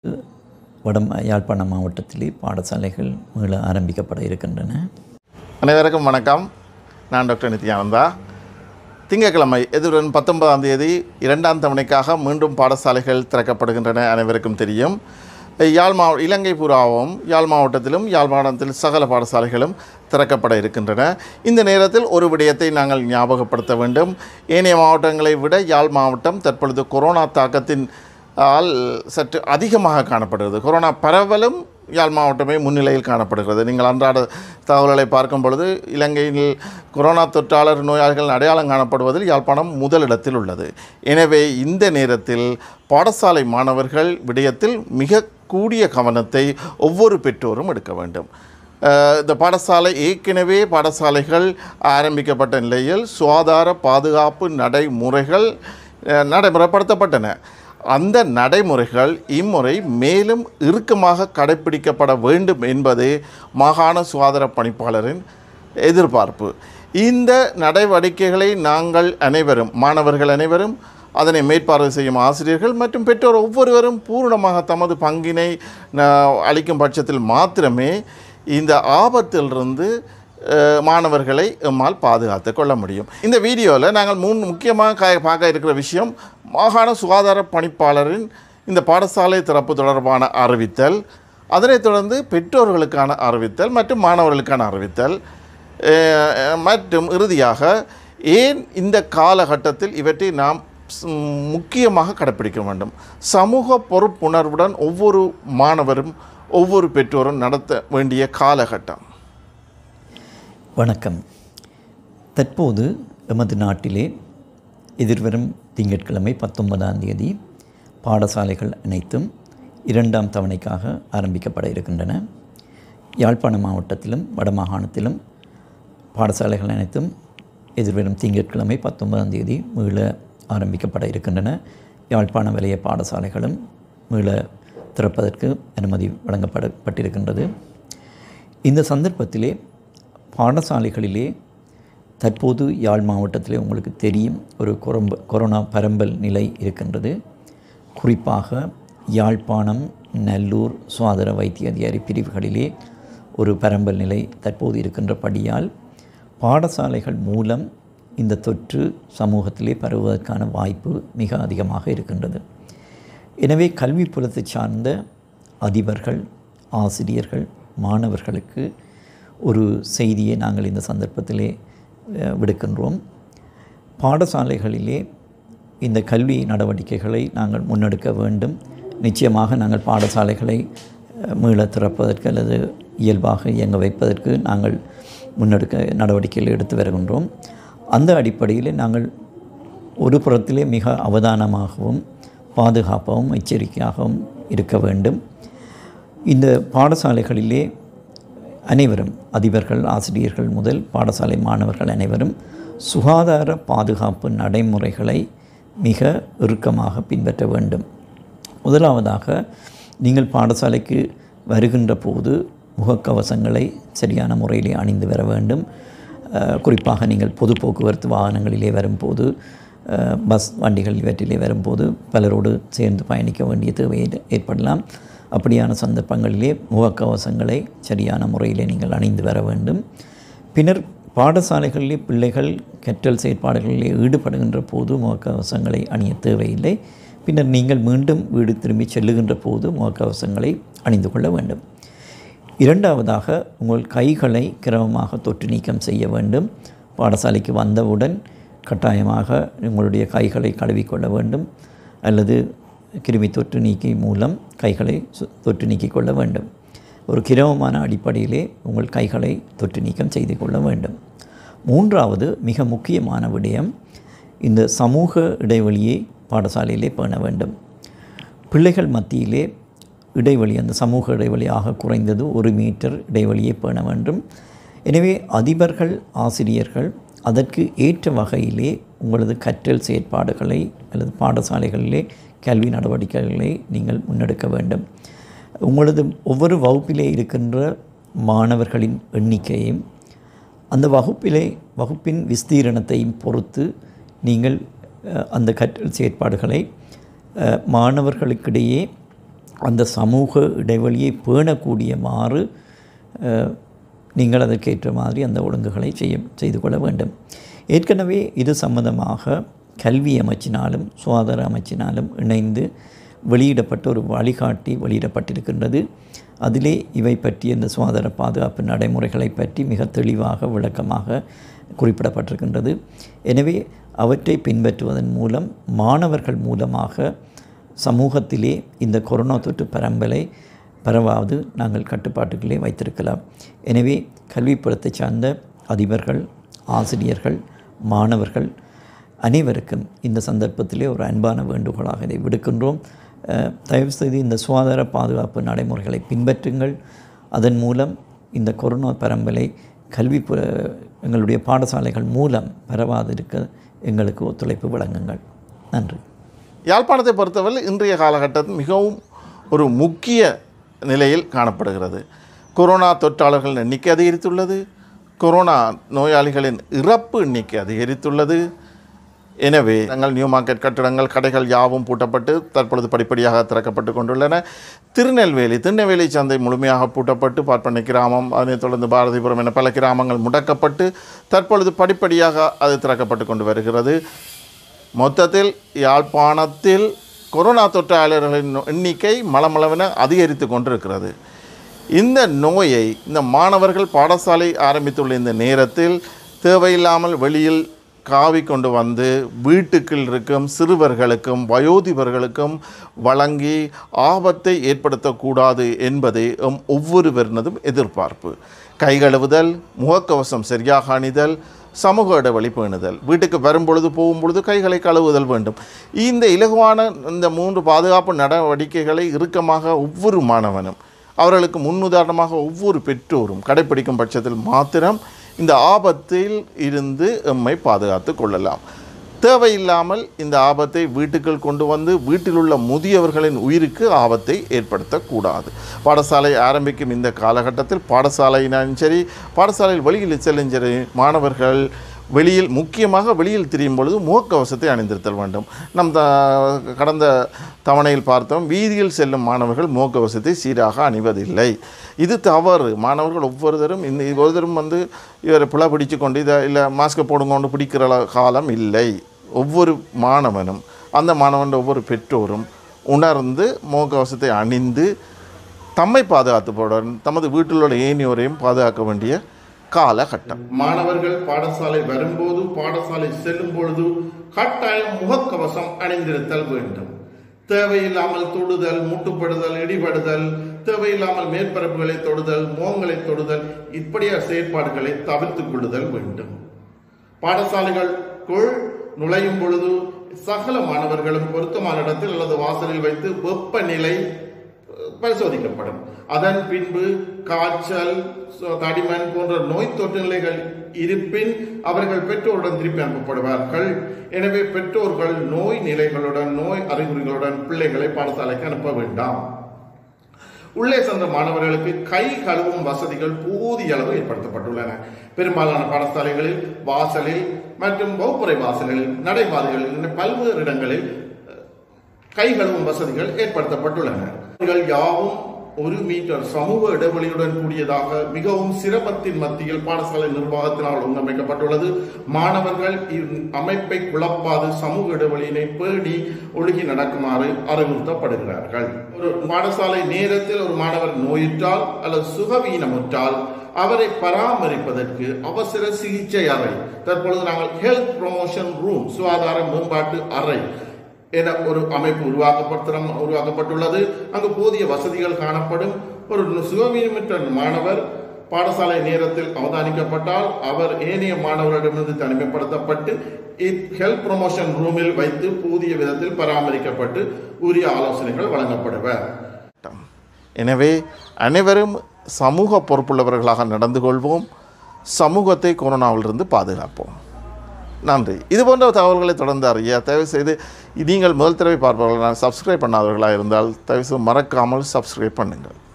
வடம் யாழ்ப்பாண மாவட்டத்திலே பாடசாலைகள் மீள ஆரம்பிக்கப்பட இருக்கின்றன அனைவருக்கும் வணக்கம் நான் டாக்டர் நித்யானந்தா திங்கட்கிழமை எதிர்வரும் பத்தொன்பதாம் தேதி இரண்டாம் தவணைக்காக மீண்டும் பாடசாலைகள் திறக்கப்படுகின்றன அனைவருக்கும் தெரியும் யாழ் மாவ இலங்கை பூராவும் யாழ் மாவட்டத்திலும் யாழ் மாவட்டத்தில் சகல பாடசாலைகளும் திறக்கப்பட இருக்கின்றன இந்த நேரத்தில் ஒரு விடயத்தை நாங்கள் ஞாபகப்படுத்த வேண்டும் ஏனைய மாவட்டங்களை விட யாழ் மாவட்டம் தற்பொழுது கொரோனா தாக்கத்தின் ஆல் சற்று அதிகமாக காணப்படுகிறது கொரோனா பரவலும் யாழ் மாவட்டமே முன்னிலையில் காணப்படுகிறது நீங்கள் அன்றாட தகவல்களை பார்க்கும் பொழுது இலங்கையில் கொரோனா தொற்றாளர் நோயாளிகள் அடையாளம் காணப்படுவதில் யாழ்ப்பாணம் முதலிடத்தில் உள்ளது எனவே இந்த நேரத்தில் பாடசாலை மாணவர்கள் விடயத்தில் மிக கூடிய கவனத்தை ஒவ்வொரு பெற்றோரும் எடுக்க வேண்டும் அஹ் இந்த பாடசாலை ஏற்கனவே பாடசாலைகள் ஆரம்பிக்கப்பட்ட நிலையில் சுகாதார பாதுகாப்பு நடைமுறைகள் அஹ், நடைமுறைப்படுத்தப்பட்டன அந்த நடைமுறைகள் இம்முறை மேலும் இறுக்கமாக கடைப்பிடிக்கப்பட வேண்டும் என்பது மாகாண சுகாதார பணிப்பாளரின் எதிர்பார்ப்பு இந்த நடவடிக்கைகளை நாங்கள் அனைவரும் மாணவர்கள் அனைவரும் அதனை மேற்பார்வை செய்யும் ஆசிரியர்கள் மற்றும் பெற்றோர் ஒவ்வொருவரும் பூரணமாக தமது பங்கினை ந- அளிக்கும் பட்சத்தில் மாத்திரமே இந்த ஆபத்திலிருந்து அஹ், மாணவர்களை எம்மால் பாதுகாத்து கொள்ள முடியும் இந்த வீடியோவில் நாங்கள் மூணு முக்கியமாக கா பார்க்க இருக்கிற விஷயம் மாகாண சுகாதார பணிப்பாளரின் இந்த பாடசாலை திறப்பு தொடர்பான அறிவித்தல் அதனைத் தொடர்ந்து பெற்றோர்களுக்கான அறிவித்தல் மற்றும் மாணவர்களுக்கான அறிவித்தல் அஹ், மற்றும் இறுதியாக ஏன் இந்த காலகட்டத்தில் இவற்றை நாம் ஸ்- முக்கியமாக கடைப்பிடிக்க வேண்டும் சமூக பொறுப்புணர்வுடன் ஒவ்வொரு மாணவரும் ஒவ்வொரு பெற்றோரும் நடத்த வேண்டிய காலகட்டம் வணக்கம் தற்போது எமது நாட்டிலே எதிர்வரும் திங்கட்கிழமை பத்தொன்பதாம் தேதி பாடசாலைகள் அனைத்தும் இரண்டாம் தவணைக்காக ஆரம்பிக்கப்பட இருக்கின்றன யாழ்ப்பாண மாவட்டத்திலும் வடமாகாணத்திலும் பாடசாலைகள் அனைத்தும் எதிர்வரும் திங்கட்கிழமை பத்தொன்பதாம் தேதி மீள ஆரம்பிக்கப்பட இருக்கின்றன யாழ்ப்பாண வலய பாடசாலைகளும் மீள திறப்பதற்கு அனுமதி வழங்கப்படப்பட்டிருக்கின்றது இந்த சந்தர்ப்பத்திலே பாடசாலைகளிலே தற்போது யாழ் மாவட்டத்திலே உங்களுக்கு தெரியும் ஒரு கொரம்ப கொரோனா பரம்பல் நிலை இருக்கின்றது குறிப்பாக யாழ்ப்பாணம் நல்லூர் சுகாதார வைத்திய அதிகாரி பிரிவுகளிலே ஒரு பரம்பல் நிலை தற்போது இருக்கின்றபடியால் பாடசாலைகள் மூலம் இந்த தொற்று சமூகத்திலே பரவுவதற்கான வாய்ப்பு மிக அதிகமாக இருக்கின்றது எனவே கல்வி புலத்தை சார்ந்த அதிபர்கள் ஆசிரியர்கள் மாணவர்களுக்கு ஒரு செய்தியை நாங்கள் இந்த சந்தர்ப்பத்திலே அஹ், விடுக்கின்றோம் பாடசாலைகளிலே இந்த கல்வி நடவடிக்கைகளை நாங்கள் முன்னெடுக்க வேண்டும் நிச்சயமாக நாங்கள் பாடசாலைகளை அஹ், மீள திறப்பதற்கு அல்லது இயல்பாக இயங்க வைப்பதற்கு நாங்கள் முன்னெடுக்க நடவடிக்கைகள் எடுத்து வருகின்றோம் அந்த அடிப்படையில் நாங்கள் ஒரு புறத்திலே மிக அவதானமாகவும் பாதுகாப்பாகவும் எச்சரிக்கையாகவும் இருக்க வேண்டும் இந்த பாடசாலைகளிலே அனைவரும் அதிபர்கள் ஆசிரியர்கள் முதல் பாடசாலை மாணவர்கள் அனைவரும் சுகாதார பாதுகாப்பு நடைமுறைகளை மிக இறுக்கமாக பின்பற்ற வேண்டும் முதலாவதாக நீங்கள் பாடசாலைக்கு வருகின்ற போது முகக்கவசங்களை சரியான முறையிலே அணிந்து வர வேண்டும் அஹ், குறிப்பாக நீங்கள் பொது போக்குவரத்து வாகனங்களிலே வரும்போது அஹ், பஸ் வண்டிகள் இவற்றிலே வரும்போது பலரோடு சேர்ந்து பயணிக்க வேண்டிய தேவை ஏற்ப- ஏற்படலாம் அப்படியான சந்தர்ப்பங்களிலே முகக்கவசங்களை சரியான முறையிலே நீங்கள் அணிந்து வர வேண்டும் பின்னர் பாடசாலைகளிலே பிள்ளைகள் கற்றல் செயற்பாடுகளிலே ஈடுபடுகின்ற போது முகக்கவசங்களை அணிய தேவையில்லை பின்னர் நீங்கள் மீண்டும் வீடு திரும்பி செல்லுகின்ற போது முகக்கவசங்களை அணிந்து கொள்ள வேண்டும் இரண்டாவதாக உங்கள் கைகளை கிரமமாக தொற்று நீக்கம் செய்ய வேண்டும் பாடசாலைக்கு வந்தவுடன் கட்டாயமாக உங்களுடைய கைகளை கழுவிக்கொள்ள வேண்டும் அல்லது கிருமி தொற்று நீக்கி மூலம் கைகளை சு- தொற்று நீக்கிக் கொள்ள வேண்டும் ஒரு கிரமமான அடிப்படையிலே உங்கள் கைகளை தொற்று நீக்கம் செய்து கொள்ள வேண்டும் மூன்றாவது மிக முக்கியமான விடயம் இந்த சமூக இடைவெளியை பாடசாலையிலே பேண வேண்டும் பிள்ளைகள் மத்தியிலே இடைவெளி அந்த சமூக இடைவெளியாக குறைந்தது ஒரு மீட்டர் இடைவெளியை பேண வேண்டும் எனவே அதிபர்கள் ஆசிரியர்கள் அதற்கு ஏற்ற வகையிலே உங்களது கற்றல் செயற்பாடுகளை அல்லது பாடசாலைகளிலே கல்வி நடவடிக்கைகளை நீங்கள் முன்னெடுக்க வேண்டும் உங்களது ஒவ்வொரு வகுப்பிலே இருக்கின்ற மாணவர்களின் எண்ணிக்கையும் அந்த வகுப்பிலே வகுப்பின் விஸ்தீரணத்தையும் பொறுத்து நீங்கள் அஹ், அந்த கற்றல் செயற்பாடுகளை அஹ், மாணவர்களுக்கிடையே அந்த சமூக இடைவெளியை பேணக்கூடியமாறு அஹ், நீங்கள் அதற்கேற்ற மாதிரி அந்த ஒழுங்குகளை செய்ய செய்து கொள்ள வேண்டும் ஏற்கனவே இது சம்பந்தமாக கல்வி அமைச்சினாலும் சுகாதார அமைச்சினாலும் இணைந்து வெளியிடப்பட்ட ஒரு வழிகாட்டி வெளியிடப்பட்டிருக்கின்றது அதிலே இவை பற்றி இந்த சுகாதார பாதுகாப்பு நடைமுறைகளை பற்றி மிக தெளிவாக விளக்கமாக குறிப்பிடப்பட்டிருக்கின்றது எனவே அவற்றை பின்பற்றுவதன் மூலம் மாணவர்கள் மூலமாக சமூகத்திலே இந்த கொரோனா தொற்று பரம்பலை பரவாது நாங்கள் கட்டுப்பாட்டுகளே வைத்திருக்கலாம் எனவே கல்விப்புறத்தை சார்ந்த அதிபர்கள் ஆசிரியர்கள் மாணவர்கள் அனைவருக்கும் இந்த சந்தர்ப்பத்திலே ஒரு அன்பான வேண்டுகோளாக இதை விடுக்கின்றோம் அஹ், தயவுசெய்து இந்த சுகாதார பாதுகாப்பு நடைமுறைகளை பின்பற்றுங்கள் அதன் மூலம் இந்த கொரோனா பரம்பலை கல்விப்புற எங்களுடைய பாடசாலைகள் மூலம் பரவாதிருக்க எங்களுக்கு ஒத்துழைப்பு வழங்குங்கள் நன்றி யாழ்ப்பாணத்தை பொறுத்தவரை இன்றைய காலகட்டத்தில் மிகவும் ஒரு முக்கிய நிலையில் காணப்படுகிறது கொரோனா தொற்றாளர்கள் எண்ணிக்கை அதிகரித்துள்ளது கொரோனா நோயாளிகளின் இறப்பு எண்ணிக்கை அதிகரித்துள்ளது எனவே தங்கள் நியூ மார்க்கெட் கட்டடங்கள் கடைகள் யாவும் பூட்டப்பட்டு தற்பொழுது படிப்படியாக திறக்கப்பட்டு கொண்டுள்ளன திருநெல்வேலி திருநெல்வேலி சந்தை முழுமையாக பூட்டப்பட்டு பார்ப்பனை கிராமம் அதனைத் தொடர்ந்து பாரதிபுரம் என பல கிராமங்கள் முடக்கப்பட்டு தற்பொழுது படிப்படியாக அது திறக்கப்பட்டு கொண்டு வருகிறது மொத்தத்தில் யாழ்ப்பாணத்தில் கொரோனா தொற்றாளர்களின் எண்ணிக்கை மளமளவென அதிகரித்து கொண்டிருக்கிறது இந்த நோயை இந்த மாணவர்கள் பாடசாலை ஆரம்பித்துள்ள இந்த நேரத்தில் தேவையில்லாமல் வெளியில் காவி கொண்டு வந்து வீட்டுக்குள் இருக்கும் சிறுவர்களுக்கும் வயோதிபர்களுக்கும் வழங்கி ஆபத்தை ஏற்படுத்தக்கூடாது என்பதே எம் ஒவ்வொருவரினதும் எதிர்பார்ப்பு கை கழுவுதல் முகக்கவசம் சரியாக அணிதல் சமூக இடைவெளி பேணுதல் வீட்டுக்கு வரும்பொழுது போகும்பொழுது கைகளை கழுவுதல் வேண்டும் இந்த இலகுவான இந்த மூன்று பாதுகாப்பு நடவடிக்கைகளை இறுக்கமாக ஒவ்வொரு மாணவனும் அவர்களுக்கு முன்னுதாரணமாக ஒவ்வொரு பெற்றோரும் கடைப்பிடிக்கும் பட்சத்தில் மாத்திரம் இந்த ஆபத்தில் இருந்து எம்மை பாதுகாத்து கொள்ளலாம் தேவையில்லாமல் இந்த ஆபத்தை வீட்டுக்குள் கொண்டு வந்து வீட்டில் உள்ள முதியவர்களின் உயிருக்கு ஆபத்தை ஏற்படுத்தக்கூடாது பாடசாலை ஆரம்பிக்கும் இந்த காலகட்டத்தில் பாடசாலையினாலும் சரி பாடசாலையில் வெளியில் செல்லும் சரி மாணவர்கள் வெளியில் முக்கியமாக வெளியில் திரியும் பொழுது முகக்கவசத்தை அணிந்திருத்தல் வேண்டும் நம் த கடந்த தவணையில் பார்த்தோம் வீதியில் செல்லும் மாணவர்கள் முகக்கவசத்தை சீராக அணிவதில்லை இது தவறு மாணவர்கள் ஒவ்வொருத்தரும் இந்த ஒருத்தரும் வந்து இவரை புல பிடிச்சு கொண்டு இதை இல்லை மாஸ்கை போடுங்கொண்டு பிடிக்கிற அள- காலம் இல்லை ஒவ்வொரு மாணவனும் அந்த மாணவன் ஒவ்வொரு பெற்றோரும் உணர்ந்து முகக்கவசத்தை அணிந்து தம்மை பாதுகாத்துப்போடன் தமது வீட்டில் உள்ள ஏனையோரையும் பாதுகாக்க வேண்டிய காலகட்டம் மாணவர்கள் பாடசாலை வரும்போது பாடசாலை செல்லும் பொழுது கட்டாயம் முகக்கவசம் அணிந்திருத்தல் வேண்டும் தேவையில்லாமல் தொடுதல் முட்டுப்படுதல் இடிபடுதல் தேவையில்லாமல் மேற்பரப்புகளை தொடுதல் முகங்களை தொடுதல் இப்படிய செயற்பாடுகளை தவிர்த்துக் கொள்ளுதல் வேண்டும் பாடசாலைகளுக்குள் நுழையும் பொழுது சகல மாணவர்களும் பொருத்தமான இடத்தில் அல்லது வாசலில் வைத்து வெப்பநிலை அஹ், பரிசோதிக்கப்படும் அதன் பின்பு காய்ச்சல் சு- தடிமன் போன்ற நோய் தொற்று நிலைகள் இருப்பின் அவர்கள் பெற்றோருடன் திருப்பி அனுப்பப்படுவார்கள் எனவே பெற்றோர்கள் நோய் நிலைகளுடன் நோய் அறிகுறிகளுடன் பிள்ளைகளை பாடசாலைக்கு அனுப்ப வேண்டாம் உள்ளே சென்ற மாணவர்களுக்கு கை கழுவும் வசதிகள் போதிய அளவு ஏற்படுத்தப்பட்டுள்ளன பெரும்பாலான பாடசாலைகளில் வாசலில் மற்றும் வகுப்புறை வாசல்களில் நடைபாதைகளில் இன்னும் பல்வேறு இடங்களில் அஹ், கை கழுவும் வசதிகள் ஏற்படுத்தப்பட்டுள்ளன இவர்கள் யாவும் ஒரு மீட்டர் சமூக இடைவெளியுடன் கூடியதாக மிகவும் சிரமத்தின் மத்தியில் பாடசாலை நிர்வாகத்தினால் ஒழுங்கமைக்கப்பட்டுள்ளது மாணவர்கள் அமைப்பை குழப்பாது சமூக இடைவெளியினை பேணி ஒழுகி நடக்குமாறு அறிவுறுத்தப்படுகிறார்கள் ஒரு பாடசாலை நேரத்தில் ஒரு மாணவர் நோயுற்றால் அல்லது சுகவீனமுற்றால் அவரை பராமரிப்பதற்கு அவசர சிகிச்சை அறை தற்பொழுது நாங்கள் ஹெல்த் ப்ரொமோஷன் ரூம் சுகாதார மேம்பாட்டு அறை என ஒரு அமைப்பு உருவாக்கப்பட்ட உருவாக்கப்பட்டுள்ளது அங்கு போதிய வசதிகள் காணப்படும் ஒரு சுகவீனமற்ற மாணவர் பாடசாலை நேரத்தில் அவதானிக்கப்பட்டால் அவர் ஏனைய மாணவர்களிடமிருந்து தனிமைப்படுத்தப்பட்டு ஹெல்த் ப்ரொமோஷன் ரூமில் வைத்து போதிய விதத்தில் பராமரிக்கப்பட்டு உரிய ஆலோசனைகள் வழங்கப்படுவர் எனவே அனைவரும் சமூக பொறுப்புள்ளவர்களாக நடந்து கொள்வோம் சமூகத்தை கொரோனாவிலிருந்து பாதுகாப்போம் நன்றி இது போன்ற தகவல்களை தொடர்ந்து அறிய தயவுசெய்து நீங்கள் முதல் தடவை பார்ப்பவர்களாக சப்ஸ்கிரைப் பண்ணாதவர்களாக இருந்தால் தயவுசெய்து மறக்காமல் சப்ஸ்கிரைப் பண்ணுங்கள்